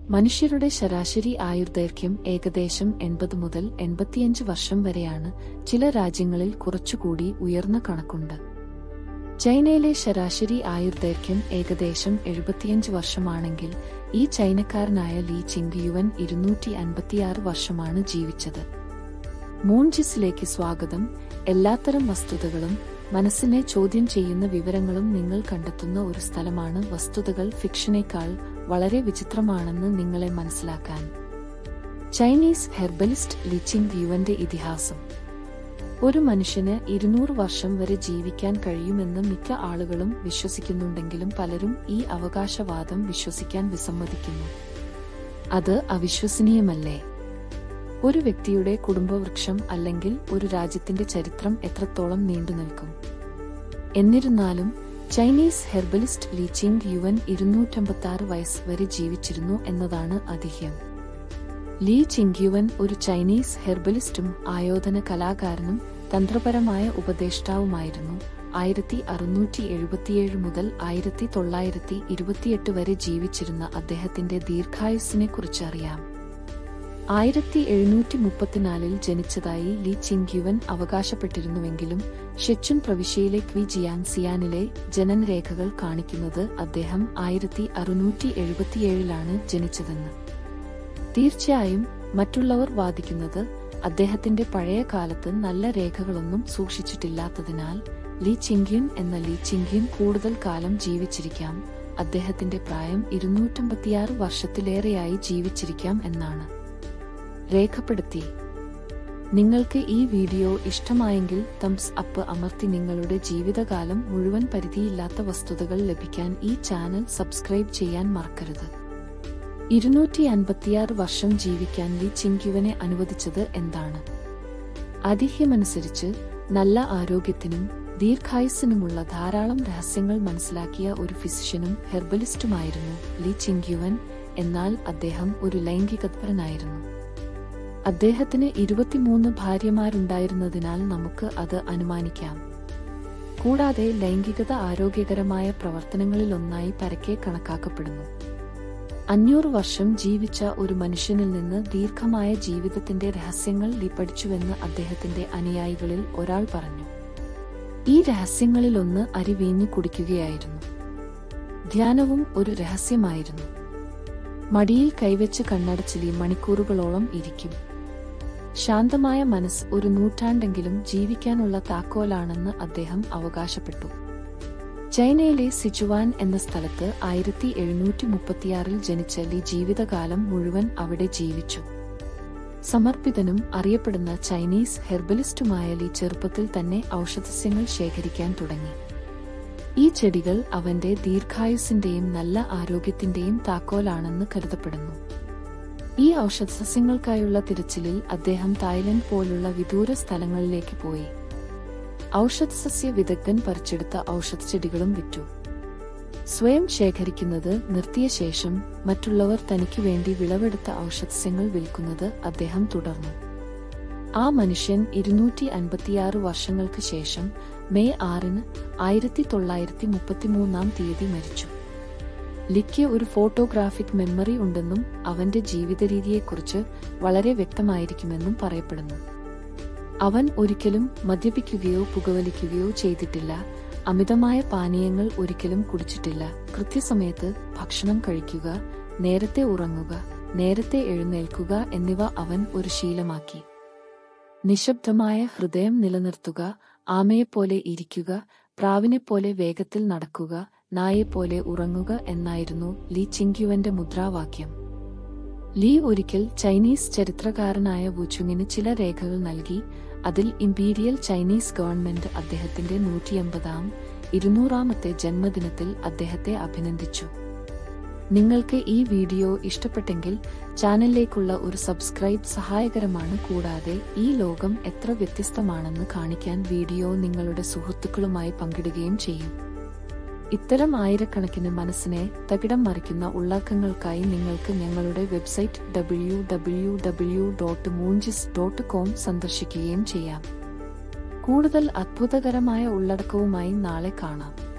മനുഷ്യരുടെ ശരാശരി ആയുർദൈർഘ്യം ഏകദേശം എൺപത് മുതൽ എൺപത്തിയഞ്ച് വർഷം വരെയാണ് ചില രാജ്യങ്ങളിൽ കുറച്ചുകൂടി ഉയർന്ന കണക്കുണ്ട് ചൈനയിലെ ശരാശരി ആയുർദൈർഘ്യം ഏകദേശം എഴുപത്തിയഞ്ച് വർഷമാണെങ്കിൽ ഈ ചൈനക്കാരനായ ലീ ചിങ് യുവൻ ഇരുന്നൂറ്റി അൻപത്തിയാറ് വർഷമാണ് ജീവിച്ചത് മൂൺജിസിലേക്ക് സ്വാഗതം എല്ലാത്തരം വസ്തുതകളും മനസ്സിനെ ചോദ്യം ചെയ്യുന്ന വിവരങ്ങളും നിങ്ങൾ കണ്ടെത്തുന്ന ഒരു സ്ഥലമാണ് വസ്തുതകൾ ഫിക്ഷനേക്കാൾ വളരെ വിചിത്രമാണെന്ന് നിങ്ങളെ മനസ്സിലാക്കാൻ ചൈനീസ് ഹെർബലിസ്റ്റ് ലിച്ചിങ് യുവന്റെ ഇതിഹാസം ഒരു മനുഷ്യന് ഇരുന്നൂറ് വർഷം വരെ ജീവിക്കാൻ കഴിയുമെന്ന് മിക്ക ആളുകളും വിശ്വസിക്കുന്നുണ്ടെങ്കിലും പലരും ഈ അവകാശവാദം വിശ്വസിക്കാൻ വിസമ്മതിക്കുന്നു അത് അവിശ്വസനീയമല്ലേ ഒരു വ്യക്തിയുടെ കുടുംബവൃക്ഷം അല്ലെങ്കിൽ ഒരു രാജ്യത്തിന്റെ ചരിത്രം എത്രത്തോളം നീണ്ടുനിൽക്കും എന്നിരുന്നാലും ചൈനീസ് ഹെർബലിസ്റ്റ് ലീച്ചിങ് യുവൻ ഇരുന്നൂറ്റമ്പത്തി വയസ്സ് വരെ ജീവിച്ചിരുന്നു എന്നതാണ് അതിഹ്യം ലീ ചിങ്യുവൻ ഒരു ചൈനീസ് ഹെർബലിസ്റ്റും ആയോധന കലാകാരനും തന്ത്രപരമായ ഉപദേഷ്ടാവുമായിരുന്നു ആയിരത്തി അറുന്നൂറ്റി എഴുപത്തിയേഴ് മുതൽ ആയിരത്തി തൊള്ളായിരത്തി ഇരുപത്തിയെട്ട് വരെ ജീവിച്ചിരുന്ന അദ്ദേഹത്തിന്റെ ദീർഘായുസ്സിനെ കുറിച്ച് അറിയാം ആയിരത്തി എഴുന്നൂറ്റി മുപ്പത്തിനാലിൽ ജനിച്ചതായി ലീ ചിങ്യുവൻ അവകാശപ്പെട്ടിരുന്നുവെങ്കിലും ഷെച്ചുൻ പ്രവിശ്യയിലെ ക്വി ജിയാൻ സിയാനിലെ ജനനരേഖകൾ കാണിക്കുന്നത് അദ്ദേഹം ആയിരത്തി അറുന്നൂറ്റി എഴുപത്തിയേഴിലാണ് ജനിച്ചതെന്ന് തീർച്ചയായും മറ്റുള്ളവർ വാദിക്കുന്നത് അദ്ദേഹത്തിന്റെ പഴയ കാലത്ത് നല്ല രേഖകളൊന്നും സൂക്ഷിച്ചിട്ടില്ലാത്തതിനാൽ ലീ ചിങ്ക്യുൻ എന്ന ലീ ചിങ്ക്യുൻ കൂടുതൽ കാലം ജീവിച്ചിരിക്കാം അദ്ദേഹത്തിന്റെ പ്രായം ഇരുന്നൂറ്റമ്പത്തിയാറ് വർഷത്തിലേറെയായി ജീവിച്ചിരിക്കാം എന്നാണ് രേഖപ്പെടുത്തി നിങ്ങൾക്ക് ഈ വീഡിയോ ഇഷ്ടമായെങ്കിൽ തംസ് അപ്പ് അമർത്തി നിങ്ങളുടെ ജീവിതകാലം മുഴുവൻ പരിധിയില്ലാത്ത വസ്തുതകൾ ലഭിക്കാൻ ഈ ചാനൽ സബ്സ്ക്രൈബ് ചെയ്യാൻ മറക്കരുത് ഇരുന്നൂറ്റി അൻപത്തിയാറ് വർഷം ജീവിക്കാൻ ലീ ചിങ്ക്യുവനെ അനുവദിച്ചത് എന്താണ് അതിഹ്യമനുസരിച്ച് നല്ല ആരോഗ്യത്തിനും ദീർഘായുസ്സിനുമുള്ള ധാരാളം രഹസ്യങ്ങൾ മനസ്സിലാക്കിയ ഒരു ഫിസിഷ്യനും ഹെർബലിസ്റ്റുമായിരുന്നു ലീ ചിങ്ക്യുവൻ എന്നാൽ അദ്ദേഹം ഒരു ലൈംഗികത്വരനായിരുന്നു അദ്ദേഹത്തിന് ഇരുപത്തിമൂന്ന് ഭാര്യമാരുണ്ടായിരുന്നതിനാൽ നമുക്ക് അത് അനുമാനിക്കാം കൂടാതെ ലൈംഗികത ആരോഗ്യകരമായ പ്രവർത്തനങ്ങളിലൊന്നായി പരക്കെ കണക്കാക്കപ്പെടുന്നു അഞ്ഞൂറ് വർഷം ജീവിച്ച ഒരു മനുഷ്യനിൽ നിന്ന് ദീർഘമായ ജീവിതത്തിന്റെ രഹസ്യങ്ങൾ ലീ പഠിച്ചുവെന്ന് അദ്ദേഹത്തിന്റെ അനുയായികളിൽ ഒരാൾ പറഞ്ഞു ഈ രഹസ്യങ്ങളിലൊന്ന് അരിവീഞ്ഞു കുടിക്കുകയായിരുന്നു ധ്യാനവും ഒരു രഹസ്യമായിരുന്നു മടിയിൽ കൈവച്ച് കണ്ണടച്ചിലി മണിക്കൂറുകളോളം ഇരിക്കും ശാന്തമായ മനസ്സ് ഒരു നൂറ്റാണ്ടെങ്കിലും ജീവിക്കാനുള്ള താക്കോലാണെന്ന് അദ്ദേഹം അവകാശപ്പെട്ടു ചൈനയിലെ സിച്ചുവാൻ എന്ന സ്ഥലത്ത് ആയിരത്തി എഴുന്നൂറ്റി മുപ്പത്തിയാറിൽ ജനിച്ച ലി ജീവിതകാലം മുഴുവൻ അവിടെ ജീവിച്ചു സമർപ്പിതനും അറിയപ്പെടുന്ന ചൈനീസ് ഹെർബലിസ്റ്റുമായ ലി ചെറുപ്പത്തിൽ തന്നെ ഔഷധസ്യങ്ങൾ ശേഖരിക്കാൻ തുടങ്ങി ഈ ചെടികൾ അവന്റെ ദീർഘായുസിന്റെയും നല്ല ആരോഗ്യത്തിന്റെയും താക്കോലാണെന്ന് കരുതപ്പെടുന്നു ഈ ഔഷധസസ്യങ്ങൾക്കായുള്ള തിരച്ചിലിൽ അദ്ദേഹം തായ്ലൻഡ് പോലുള്ള വിദൂര സ്ഥലങ്ങളിലേക്ക് പോയി ഔഷധസസ്യ വിദഗ്ധൻ പറിച്ചെടുത്ത ഔഷധച്ചെടികളും വിറ്റു സ്വയം ശേഖരിക്കുന്നത് നിർത്തിയ ശേഷം മറ്റുള്ളവർ തനിക്ക് വേണ്ടി വിളവെടുത്ത ഔഷധസ്യങ്ങൾ വിൽക്കുന്നത് അദ്ദേഹം തുടർന്നു ആ മനുഷ്യൻ ഇരുന്നൂറ്റി അൻപത്തിയാറ് വർഷങ്ങൾക്ക് ശേഷം മെയ് ആറിന് ആയിരത്തി തൊള്ളായിരത്തി മുപ്പത്തിമൂന്നാം തീയതി മരിച്ചു ലിക്ക് ഒരു ഫോട്ടോഗ്രാഫിക് മെമ്മറി ഉണ്ടെന്നും അവന്റെ ജീവിതരീതിയെക്കുറിച്ച് വളരെ വ്യക്തമായിരിക്കുമെന്നും പറയപ്പെടുന്നു അവൻ ഒരിക്കലും മദ്യപിക്കുകയോ പുകവലിക്കുകയോ ചെയ്തിട്ടില്ല അമിതമായ പാനീയങ്ങൾ ഒരിക്കലും കുടിച്ചിട്ടില്ല കൃത്യസമയത്ത് ഭക്ഷണം കഴിക്കുക നേരത്തെ ഉറങ്ങുക നേരത്തെ എഴുന്നേൽക്കുക എന്നിവ അവൻ ഒരു ശീലമാക്കി നിശബ്ദമായ ഹൃദയം നിലനിർത്തുക ആമയെപ്പോലെ ഇരിക്കുക പ്രാവിനെപ്പോലെ വേഗത്തിൽ നടക്കുക നായെപ്പോലെ ഉറങ്ങുക എന്നായിരുന്നു ലീ ചിങ്ക്യുവന്റെ മുദ്രാവാക്യം ലീ ഒരിക്കൽ ചൈനീസ് ചരിത്രകാരനായ വുചുങ്ങിന് ചില രേഖകൾ നൽകി അതിൽ ഇമ്പീരിയൽ ചൈനീസ് ഗവൺമെന്റ് അദ്ദേഹത്തിന്റെ നൂറ്റിയമ്പതാം ഇരുന്നൂറാമത്തെ ജന്മദിനത്തിൽ അദ്ദേഹത്തെ അഭിനന്ദിച്ചു നിങ്ങൾക്ക് ഈ വീഡിയോ ഇഷ്ടപ്പെട്ടെങ്കിൽ ചാനലിലേക്കുള്ള ഒരു സബ്സ്ക്രൈബ് സഹായകരമാണ് കൂടാതെ ഈ ലോകം എത്ര വ്യത്യസ്തമാണെന്ന് കാണിക്കാൻ വീഡിയോ നിങ്ങളുടെ സുഹൃത്തുക്കളുമായി പങ്കിടുകയും ചെയ്യും ഇത്തരം ആയിരക്കണക്കിന് മനസ്സിനെ തകിടം മറിക്കുന്ന ഉള്ളാക്കങ്ങൾക്കായി നിങ്ങൾക്ക് ഞങ്ങളുടെ website W W W dot മൂഞ്ചിസ് ഡോട്ട് കോം സന്ദർശിക്കുകയും ചെയ്യാം കൂടുതൽ അത്ഭുതകരമായ ഉള്ളടക്കവുമായി നാളെ കാണാം